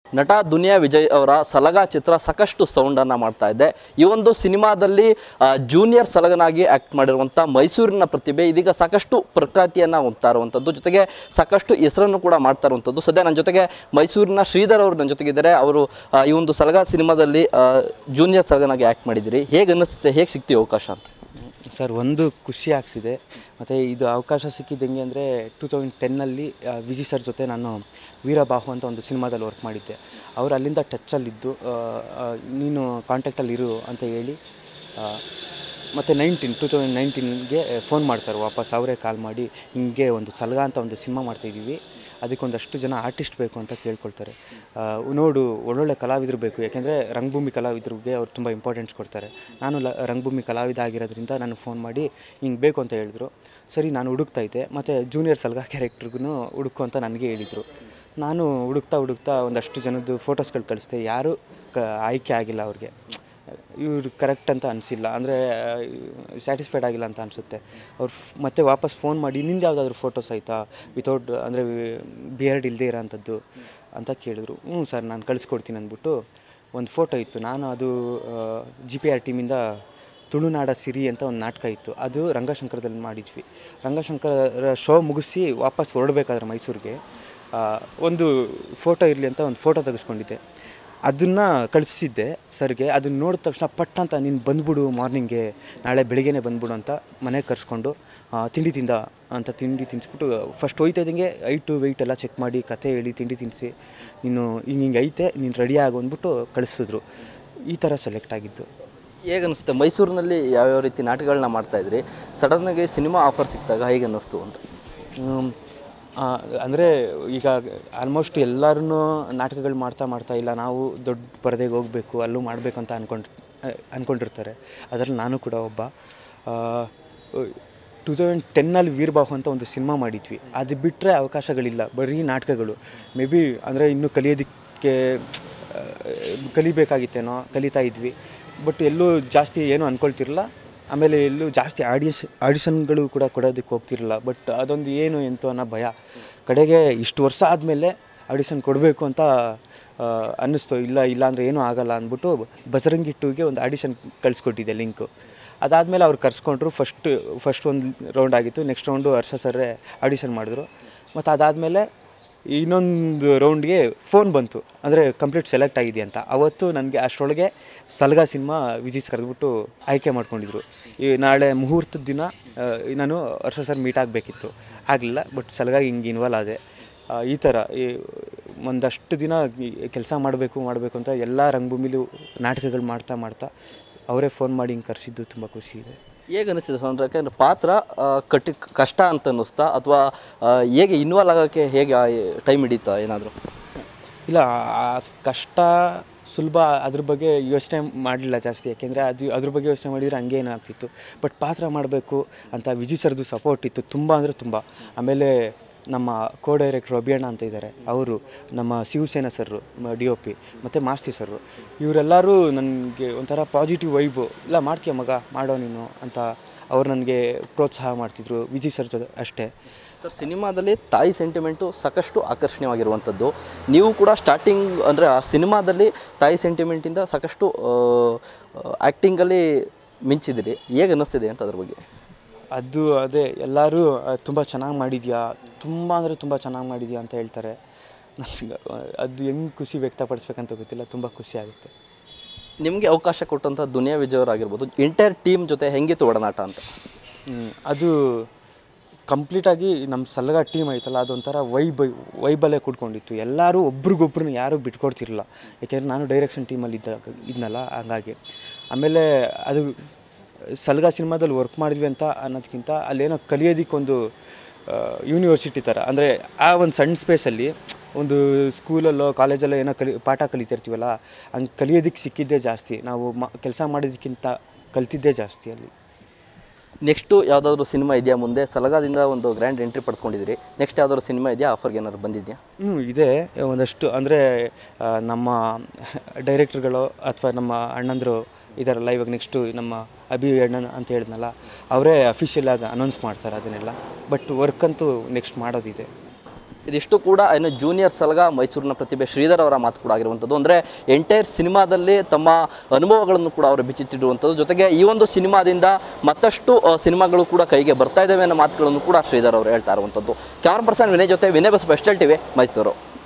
ನಟ ದುನಿಯಾ ವಿಜಯ್ ಅವರ ಸಲಗ ಚಿತ್ರ ಸಾಕಷ್ಟು ಸೌಂಡನ್ನು ಮಾಡ್ತಾ ಇದೆ ಈ ಒಂದು ಸಿನಿಮಾದಲ್ಲಿ ಜೂನಿಯರ್ ಸಲಗನಾಗಿ ಆ್ಯಕ್ಟ್ ಮಾಡಿರುವಂಥ ಮೈಸೂರಿನ ಪ್ರತಿಭೆ ಇದೀಗ ಸಾಕಷ್ಟು ಪ್ರಖ್ಯಾತಿಯನ್ನು ಹೊಂದ್ತಾ ಇರುವಂಥದ್ದು ಜೊತೆಗೆ ಸಾಕಷ್ಟು ಹೆಸರನ್ನು ಕೂಡ ಮಾಡ್ತಾ ಇರುವಂಥದ್ದು ಸದ್ಯ ನನ್ನ ಜೊತೆಗೆ ಮೈಸೂರಿನ ಶ್ರೀಧರ್ ಅವರು ನನ್ನ ಜೊತೆಗಿದ್ದಾರೆ ಅವರು ಆ, ಈ ಒಂದು ಸಲಗ ಸಿನಿಮಾದಲ್ಲಿ ಜೂನಿಯರ್ ಸಲಗನಾಗಿ ಆ್ಯಕ್ಟ್ ಮಾಡಿದ್ದೀರಿ ಹೇಗೆ ಅನ್ನಿಸುತ್ತೆ ಹೇಗೆ ಸಿಗ್ತೀವಿ ಅವಕಾಶ ಅಂತ ಸರ್ ಒಂದು ಖುಷಿ ಆಗ್ತಿದೆ ಮತ್ತು ಇದು ಅವಕಾಶ ಸಿಕ್ಕಿದ್ದು ಹೆಂಗೆ ಅಂದರೆ ಟೂ ತೌಸಂಡ್ ಟೆನ್ನಲ್ಲಿ ವಿಜಿ ಸರ್ ಜೊತೆ ನಾನು ವೀರಬಾಹು ಅಂತ ಒಂದು ಸಿನಿಮಾದಲ್ಲಿ ವರ್ಕ್ ಮಾಡಿದ್ದೆ ಅವರು ಅಲ್ಲಿಂದ ಟಚ್ಚಲ್ಲಿದ್ದು ಆ, ಆ, ನೀನು ಕಾಂಟ್ಯಾಕ್ಟಲ್ಲಿ ಇರು ಅಂತ ಹೇಳಿ ಮತ್ತು ನೈನ್ಟೀನ್ ಟೂ ತೌಸಂಡ್ ನೈನ್ಟೀನ್ಗೆ ಫೋನ್ ಮಾಡ್ತಾರೆ ವಾಪಸ್ ಅವರೇ ಕಾಲ್ ಮಾಡಿ ಹಿಂಗೆ ಒಂದು ಸಲಗ ಅಂತ ಒಂದು ಸಿನಿಮಾ ಮಾಡ್ತಾಯಿದ್ದೀವಿ ಅದಕ್ಕೊಂದಷ್ಟು ಜನ ಆರ್ಟಿಸ್ಟ್ ಬೇಕು ಅಂತ ಕೇಳ್ಕೊಳ್ತಾರೆ ಆ, ನೋಡು ಒಳ್ಳೊಳ್ಳೆ ಕಲಾವಿದರು ಬೇಕು ಯಾಕೆಂದರೆ ರಂಗಭೂಮಿ ಕಲಾವಿದರಿಗೆ ಅವ್ರು ತುಂಬ ಇಂಪಾರ್ಟೆನ್ಸ್ ಕೊಡ್ತಾರೆ ನಾನು ಲ ರಂಗಭೂಮಿ ಕಲಾವಿದ ಆಗಿರೋದ್ರಿಂದ ನನಗೆ ಫೋನ್ ಮಾಡಿ ಹಿಂಗೆ ಬೇಕು ಅಂತ ಹೇಳಿದ್ರು ಸರಿ ನಾನು ಹುಡುಕ್ತಾ ಇದ್ದೆ ಮತ್ತು ಜೂನಿಯರ್ ಸಲ್ಗ ಕ್ಯಾರೆಕ್ಟ್ರಿಗೂ ಹುಡುಕು ಅಂತ ನನಗೆ ಹೇಳಿದರು ನಾನು ಹುಡುಕ್ತಾ ಹುಡುಕ್ತಾ ಒಂದಷ್ಟು ಜನದ್ದು ಫೋಟೋಸ್ಗಳು ಕಳಿಸ್ದೆ ಯಾರೂ ಕ ಆಯ್ಕೆ ಆಗಿಲ್ಲ ಅವ್ರಿಗೆ ಇವ್ರು ಕರೆಕ್ಟ್ ಅಂತ ಅನಿಸಿಲ್ಲ ಅಂದರೆ ಸ್ಯಾಟಿಸ್ಫೈಡ್ ಆಗಿಲ್ಲ ಅಂತ ಅನಿಸುತ್ತೆ ಅವ್ರು ಫ್- ಮತ್ತೆ ವಾಪಸ್ ಫೋನ್ ಮಾಡಿ ನಿಂದು ಯಾವುದಾದ್ರೂ ಫೋಟೋಸ್ ಆಯಿತಾ ವಿತೌಟ್ ಅಂದರೆ ಬಿಯರ್ಡ್ ಇಲ್ಲದೆ ಇರೋಂಥದ್ದು ಅಂತ ಕೇಳಿದ್ರು ಹ್ಞೂ ಸರ್ ನಾನು ಕಳಿಸ್ಕೊಡ್ತೀನಿ ಅಂದ್ಬಿಟ್ಟು ಒಂದು ಫೋಟೋ ಇತ್ತು ನಾನು ಅದು ಜಿ ಪಿ ಆರ್ ಟೀಮಿಂದ ತುಳುನಾಡ ಸಿರಿ ಅಂತ ಒಂದು ನಾಟಕ ಇತ್ತು ಅದು ರಂಗಶಂಕರದಲ್ಲಿ ಮಾಡಿದ್ವಿ ರಂಗಶಂಕರ ಶೋ ಮುಗಿಸಿ ವಾಪಸ್ ಹೊರಡ್ಬೇಕಾದ್ರೆ ಮೈಸೂರಿಗೆ ಆ, ಒಂದು ಫೋಟೋ ಇರಲಿ ಅಂತ ಒಂದು ಫೋಟೋ ತೆಗೆಸ್ಕೊಂಡಿದ್ದೆ ಅದನ್ನು ಕಳಿಸಿದ್ದೆ ಸರ್ಗೆ ಅದನ್ನ ನೋಡಿದ ತಕ್ಷಣ ಪಟ್ ಅಂತ ನೀನು ಬಂದ್ಬಿಡು ಮಾರ್ನಿಂಗ್ಗೆ ನಾಳೆ ಬೆಳಿಗ್ಗೆನೇ ಬಂದ್ಬಿಡು ಅಂತ ಮನೆಗೆ ಕರ್ಸ್ಕೊಂಡು ಆ, ತಿಂಡಿ ತಿಂದ ಅಂತ ತಿಂಡಿ ತಿನ್ನಿಸ್ಬಿಟ್ಟು ಫಸ್ಟ್ ಹೋಯ್ತಾ ಇದ್ದಂಗೆ ಐಟು ವೆಯ್ಟ್ ಎಲ್ಲ ಚೆಕ್ ಮಾಡಿ ಕತೆ ಹೇಳಿ ತಿಂಡಿ ತಿನ್ನಿಸಿ ನೀನು ಹಿಂಗೆ ಹಿಂಗೆ ಐತೆ ನೀನು ರೆಡಿ ಆಗು ಅಂದ್ಬಿಟ್ಟು ಕಳಿಸಿದ್ರು ಈ ಥರ ಸೆಲೆಕ್ಟ್ ಆಗಿದ್ದು ಹೇಗೆ ಅನಿಸುತ್ತೆ ಮೈಸೂರಿನಲ್ಲಿ ಯಾವ್ಯಾವ ರೀತಿ ನಾಟಕಗಳನ್ನ ಮಾಡ್ತಾ ಇದ್ರಿ ಸಡನ್ನಾಗಿ ಸಿನಿಮಾ ಆಫರ್ ಸಿಕ್ಕಿದಾಗ ಹೇಗೆ ಅನ್ನಿಸ್ತು ಅಂತ ಅಂದರೆ ಈಗ ಆಲ್ಮೋಸ್ಟ್ ಎಲ್ಲರೂ ನಾಟಕಗಳು ಮಾಡ್ತಾ ಮಾಡ್ತಾ ಇಲ್ಲ ನಾವು ದೊಡ್ಡ ಪರದೆಗೆ ಹೋಗಬೇಕು ಅಲ್ಲೂ ಮಾಡಬೇಕು ಅಂತ ಅಂದ್ಕೊಂಡು ಅಂದ್ಕೊಂಡಿರ್ತಾರೆ ಅದರಲ್ಲಿ ನಾನು ಕೂಡ ಒಬ್ಬ ಟೂ ತೌಸಂಡ್ ಟೆನ್ನಲ್ಲಿ ವೀರಬಾಹು ಅಂತ ಒಂದು ಸಿನಿಮಾ ಮಾಡಿದ್ವಿ ಅದು ಬಿಟ್ಟರೆ ಅವಕಾಶಗಳಿಲ್ಲ ಬರೀ ನಾಟಕಗಳು ಮೇ ಬಿ ಅಂದರೆ ಇನ್ನೂ ಕಲಿಯೋದಕ್ಕೆ ಆ, ಕಲಿಬೇಕಾಗಿತ್ತೇನೋ ಕಲಿತಾ ಇದ್ವಿ ಬಟ್ ಎಲ್ಲೂ ಜಾಸ್ತಿ ಏನೂ ಅಂದ್ಕೊಳ್ತಿರಲ್ಲ ಆಮೇಲೆ ಎಲ್ಲೂ ಜಾಸ್ತಿ ಆಡಿಯಸ್ ಆಡಿಷನ್ಗಳು ಕೂಡ ಕೊಡೋದಕ್ಕೆ ಹೋಗ್ತಿರಲಿಲ್ಲ ಬಟ್ ಅದೊಂದು ಏನು ಎಂತು ಅನ್ನೋ ಭಯ ಕಡೆಗೆ ಇಷ್ಟು ವರ್ಷ ಆದಮೇಲೆ ಆಡಿಷನ್ ಕೊಡಬೇಕು ಅಂತ ಆ, ಅನ್ನಿಸ್ತು ಇಲ್ಲ ಇಲ್ಲ ಅಂದರೆ ಏನೂ ಆಗಲ್ಲ ಅಂದ್ಬಿಟ್ಟು ಬಸರಂಗಿ ಟೂಗೆ ಒಂದು ಆಡಿಷನ್ ಕಳಿಸ್ಕೊಟ್ಟಿದ್ದೆ ಲಿಂಕು ಅದಾದಮೇಲೆ ಅವ್ರು ಕರ್ಸ್ಕೊಂಡ್ರು ಫಸ್ಟ್ ಫಸ್ಟ್ ಒಂದು ರೌಂಡ್ ಆಗಿತ್ತು ನೆಕ್ಸ್ಟ್ ರೌಂಡು ಹರ್ಷ ಸರ್ರೇ ಆಡಿಷನ್ ಮಾಡಿದ್ರು ಮತ್ತು ಅದಾದಮೇಲೆ ಇನ್ನೊಂದು ರೌಂಡ್ಗೆ ಫೋನ್ ಬಂತು ಅಂದರೆ ಕಂಪ್ಲೀಟ್ ಸೆಲೆಕ್ಟ್ ಆಗಿದೆ ಅಂತ ಅವತ್ತು ನನಗೆ ಅಷ್ಟರೊಳಗೆ ಸಲ್ಗಾ ಸಿನಿಮಾ ವಿಸಿಸ್ ಕರೆದ್ಬಿಟ್ಟು ಆಯ್ಕೆ ಮಾಡ್ಕೊಂಡಿದ್ರು ಈ ನಾಳೆ ಮುಹೂರ್ತದ ದಿನ ಆ, ನಾನು ವರ್ಷ ಸರ್ ಮೀಟ್ ಆಗಬೇಕಿತ್ತು ಆಗಲಿಲ್ಲ ಬಟ್ ಸಲ್ಗಾಗಿ ಹಿಂಗೆ ಇನ್ವಾಲ್ವ್ ಆದೆ ಆ, ಈ ಥರ ಈ ಒಂದಷ್ಟು ದಿನ ಕೆಲಸ ಮಾಡಬೇಕು ಮಾಡಬೇಕು ಅಂತ ಎಲ್ಲ ರಂಗಭೂಮಿಲೂ ನಾಟಕಗಳು ಮಾಡ್ತಾ ಮಾಡ್ತಾ ಅವರೇ ಫೋನ್ ಮಾಡಿ ಹಿಂಗೆ ಕರೆಸಿದ್ದು ತುಂಬ ಖುಷಿ ಇದೆ ಹೇಗೆ ಅನಿಸ್ತಿದೆ ಅಂದ್ರೆ ಯಾಕಂದ್ರೆ ಪಾತ್ರ ಆ, ಕಟ್ಟಿ ಕಷ್ಟ ಅಂತ ಅನ್ನಿಸ್ತಾ ಅಥವಾ ಹೇಗೆ ಇನ್ವಾಲ್ವ್ ಆಗೋಕ್ಕೆ ಹೇಗೆ ಟೈಮ್ ಹಿಡಿತಾ ಏನಾದರೂ ಇಲ್ಲ ಆ ಕಷ್ಟ ಸುಲಭ ಅದ್ರ ಬಗ್ಗೆ ಯೋಚನೆ ಮಾಡಲಿಲ್ಲ ಜಾಸ್ತಿ ಯಾಕೆಂದರೆ ಅದು ಅದ್ರ ಬಗ್ಗೆ ಯೋಚನೆ ಮಾಡಿದರೆ ಹಂಗೆ ಏನಾಗ್ತಿತ್ತು ಬಟ್ ಪಾತ್ರ ಮಾಡಬೇಕು ಅಂತ ವಿಜಯ್ ಸರ್ದು ಸಪೋರ್ಟ್ ಇತ್ತು ತುಂಬ ಅಂದರೆ ತುಂಬ ಆಮೇಲೆ ನಮ್ಮ ಕೋ ಡೈರೆಕ್ಟ್ರು ಅಭಿಯಣ್ಣ ಅಂತ ಇದ್ದಾರೆ ಅವರು ನಮ್ಮ Shivasena sir D O P ಮತ್ತು ಮಾಸ್ತಿ ಸರ್ರು ಇವರೆಲ್ಲರೂ ನನಗೆ ಒಂಥರ ಪಾಸಿಟಿವ್ ವೈಬು ಇಲ್ಲ ಮಾಡ್ತೀಯ ಮಗ ಮಾಡೋ ನೀನು ಅಂತ ಅವ್ರು ನನಗೆ ಪ್ರೋತ್ಸಾಹ ಮಾಡ್ತಿದ್ರು ವಿಜಯ್ ಸರ್ ಜೊತೆ ಅಷ್ಟೇ ಸರ್ ಸಿನಿಮಾದಲ್ಲಿ ತಾಯಿ ಸೆಂಟಿಮೆಂಟು ಸಾಕಷ್ಟು ಆಕರ್ಷಣೀಯವಾಗಿರುವಂಥದ್ದು ನೀವು ಕೂಡ ಸ್ಟಾರ್ಟಿಂಗ್ ಅಂದರೆ ಆ ಸಿನಿಮಾದಲ್ಲಿ ತಾಯಿ ಸೆಂಟಿಮೆಂಟಿಂದ ಸಾಕಷ್ಟು ಆ್ಯಕ್ಟಿಂಗಲ್ಲಿ ಮಿಂಚಿದಿರಿ ಹೇಗೆ ಅನ್ನಿಸ್ತಿದೆ ಅಂತ ಅದ್ರ ಬಗ್ಗೆ ಅದು ಅದೇ ಎಲ್ಲರೂ ತುಂಬ ಚೆನ್ನಾಗಿ ಮಾಡಿದ್ಯಾ ತುಂಬ ಅಂದರೆ ತುಂಬ ಚೆನ್ನಾಗಿ ಮಾಡಿದ್ಯಾ ಅಂತ ಹೇಳ್ತಾರೆ ನನಗೆ ಅದು ಹೆಂಗೆ ಖುಷಿ ವ್ಯಕ್ತಪಡಿಸ್ಬೇಕಂತ ಗೊತ್ತಿಲ್ಲ ತುಂಬ ಖುಷಿ ಆಗುತ್ತೆ ನಿಮಗೆ ಅವಕಾಶ ಕೊಟ್ಟಂಥ ದುನಿಯಾ ವಿಜಯ್ ಅವರಾಗಿರ್ಬೋದು ಎಂಟೈರ್ ಟೀಮ್ ಜೊತೆ ಹೆಂಗಿತ್ತು ಒಡನಾಟ ಅಂತ ಹ್ಮ್, ಅದು ಕಂಪ್ಲೀಟಾಗಿ ನಮ್ಮ ಸಲಗ ಟೀಮ್ ಐತಲ್ಲ ಅದೊಂಥರ ವೈಬ್ ವೈಬಲ್ಲೇ ಕೂಡ್ಕೊಂಡಿತ್ತು ಎಲ್ಲರೂ ಒಬ್ರಿಗೊಬ್ರನ್ನ ಯಾರೂ ಬಿಟ್ಕೊಡ್ತಿರಲಿಲ್ಲ ಯಾಕೆಂದರೆ ನಾನು ಡೈರೆಕ್ಷನ್ ಟೀಮಲ್ಲಿ ಇದ್ದ ಇದ್ನಲ್ಲ ಹಂಗಾಗಿ ಆಮೇಲೆ ಅದು ಸಲ್ಗ ಸಿನಿಮಾದಲ್ಲಿ ವರ್ಕ್ ಮಾಡಿದ್ವಿ ಅಂತ ಅನ್ನೋದಕ್ಕಿಂತ ಅಲ್ಲೇನೋ ಕಲಿಯೋದಕ್ಕೊಂದು ಯೂನಿವರ್ಸಿಟಿ ಥರ ಅಂದರೆ ಆ ಒಂದು ಸಣ್ಣ ಸ್ಪೇಸಲ್ಲಿ ಒಂದು ಸ್ಕೂಲಲ್ಲೋ ಕಾಲೇಜಲ್ಲೋ ಏನೋ ಕಲಿ ಪಾಠ ಕಲಿತಿರ್ತೀವಲ್ಲ ಹಂಗೆ ಕಲಿಯೋದಕ್ಕೆ ಸಿಕ್ಕಿದ್ದೇ ಜಾಸ್ತಿ ನಾವು ಮ ಕೆಲಸ ಮಾಡೋದಕ್ಕಿಂತ ಕಲ್ತಿದ್ದೇ ಜಾಸ್ತಿ ಅಲ್ಲಿ ನೆಕ್ಸ್ಟು ಯಾವುದಾದ್ರೂ ಸಿನಿಮಾ ಇದೆಯಾ ಮುಂದೆ ಸಲಗಾದಿಂದ ಒಂದು ಗ್ರ್ಯಾಂಡ್ ಎಂಟ್ರಿ ಪಡ್ಕೊಂಡಿದ್ದೀರಿ ನೆಕ್ಸ್ಟ್ ಯಾವುದಾದ್ರು ಸಿನಿಮಾ ಇದೆಯಾ ಆಫರ್ಗೆ ಏನಾದ್ರು ಬಂದಿದೆಯಾ ಹ್ಞೂ ಇದೆ ಒಂದಷ್ಟು ಅಂದರೆ ನಮ್ಮ ಡೈರೆಕ್ಟ್ರುಗಳು ಅಥವಾ ನಮ್ಮ ಅಣ್ಣಂದರು ಇದಾರಲ್ಲ ಇವಾಗ ನೆಕ್ಸ್ಟು ನಮ್ಮ ಅಭಿ ಅಣ್ಣನ್ ಅಂತ ಹೇಳಿದ್ನಲ್ಲ ಅವರೇ ಅಫಿಷಿಯಲ್ ಆಗಿ ಅನೌನ್ಸ್ ಮಾಡ್ತಾರೆ ಅದನ್ನೆಲ್ಲ ಬಟ್ ವರ್ಕ್ ಅಂತೂ ನೆಕ್ಸ್ಟ್ ಮಾಡೋದಿದೆ ಇದಿಷ್ಟು ಕೂಡ ಏನು ಜೂನಿಯರ್ ಸಲಗ ಮೈಸೂರಿನ ಪ್ರತಿಭೆ ಶ್ರೀಧರ್ ಅವರ ಮಾತು ಕೂಡ ಆಗಿರುವಂಥದ್ದು ಅಂದರೆ ಎಂಟೈರ್ ಸಿನಿಮಾದಲ್ಲಿ ತಮ್ಮ ಅನುಭವಗಳನ್ನು ಕೂಡ ಅವರು ಬಿಚ್ಚಿಟ್ಟಿರುವಂಥದ್ದು ಜೊತೆಗೆ ಈ ಒಂದು ಸಿನಿಮಾದಿಂದ ಮತ್ತಷ್ಟು ಆ, ಸಿನಿಮಾಗಳು ಕೂಡ ಕೈಗೆ ಬರ್ತಾ ಇದ್ದಾವೆ ಅನ್ನೋ ಮಾತುಗಳನ್ನು ಕೂಡ ಶ್ರೀಧರ್ ಅವರು ಹೇಳ್ತಾ ಇರುವಂಥದ್ದು ಕ್ಯಾಮರಾ ಪರ್ಸನ್ ವಿನಯ್ ಜೊತೆ ವಿನಯ್ ಬಸ್ ಬೆಸ್ಟಲ್ ಟಿವಿ ಮೈಸೂರು